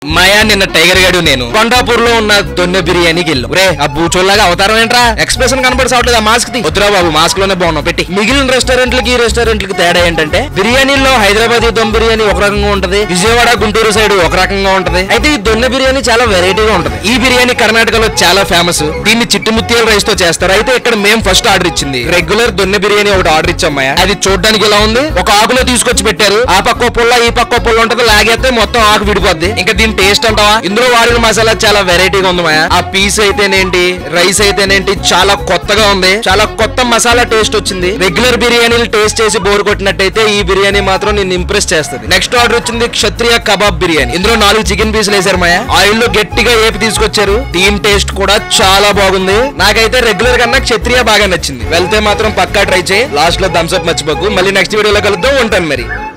మాయా నిన్న టైగర్ గడు నేను కొండాపూర్ లో ఉన్న దొన్నె బిర్యానీకి వెళ్ళాం రే ఆ బూచోళ్ళగా అవతారం ఏంట్రా ఎక్స్ప్రెషన్ కనబడి సావట్లేదు ఆ మాస్క్ ది వద్దురా బాబు మాస్క్ లోనే బాగున్నావు పెట్టి మిగిలిన రెస్టారెంట్లకి ఈ రెస్టారెంట్లకి తేడా ఏంటంటే బిర్యానీలో హైదరాబాద్ దమ్ బిర్యానీ ఒక రకంగా ఉంటది విజయవాడ గుంటూరు సైడ్ ఒక రకంగా ఉంటది అయితే ఈ దొన్నె బిర్యానీ చాలా వెరైటీగా ఉంటది ఈ బిర్యానీ కర్ణాటకలో చాలా ఫేమస్ దీన్ని చిట్టుముత్యాల రైస్ తో చేస్తారు అయితే ఇక్కడ మేము ఫస్ట్ ఆర్డర్ ఇచ్చింది రెగ్యులర్ దొన్నె బిర్యానీ ఒకటి ఆర్డర్ ఇచ్చామయ్య అది చూడడానికి ఇలా ఉంది ఒక ఆకులో తీసుకొచ్చి పెట్టారు ఆ పక్క పుల్ల ఈ పక్క పుల్ల ఉంటది లాగేస్తే మొత్తం ఆకు విడిపోద్ది ఇంకా దీని టేస్ట్ అంటావా ఇందులో వాడిన మసాలా చాలా వెరైటీగా ఉంది మాయా ఆ పీస్ అయితేనేంటి రైస్ అయితేనేంటి చాలా కొత్తగా ఉంది చాలా కొత్త మసాలా టేస్ట్ వచ్చింది రెగ్యులర్ బిర్యానీలు టేస్ట్ చేసి బోర్ కొట్టినట్టయితే ఈ బిర్యానీ మాత్రం నిన్ను ఇంప్రెస్ చేస్తుంది నెక్స్ట్ ఆర్డర్ వచ్చింది క్షత్రియ కబాబ్ బిర్యానీ ఇందులో నాలుగు చికెన్ పీసులు వేసారు మాయా ఆయిల్ లో గట్టిగా ఏపి తీసుకొచ్చారు దీని టేస్ట్ కూడా చాలా బాగుంది నాకైతే రెగ్యులర్ కన్నా క్షత్రియ బాగా నచ్చింది వెళ్తే మాత్రం పక్కా ట్రై చేయి లాస్ట్ లో థమ్స్ అప్ మర్చిపోకు మళ్ళీ నెక్స్ట్ వీడియోలో కలుద్దాం ఉంటాను మరి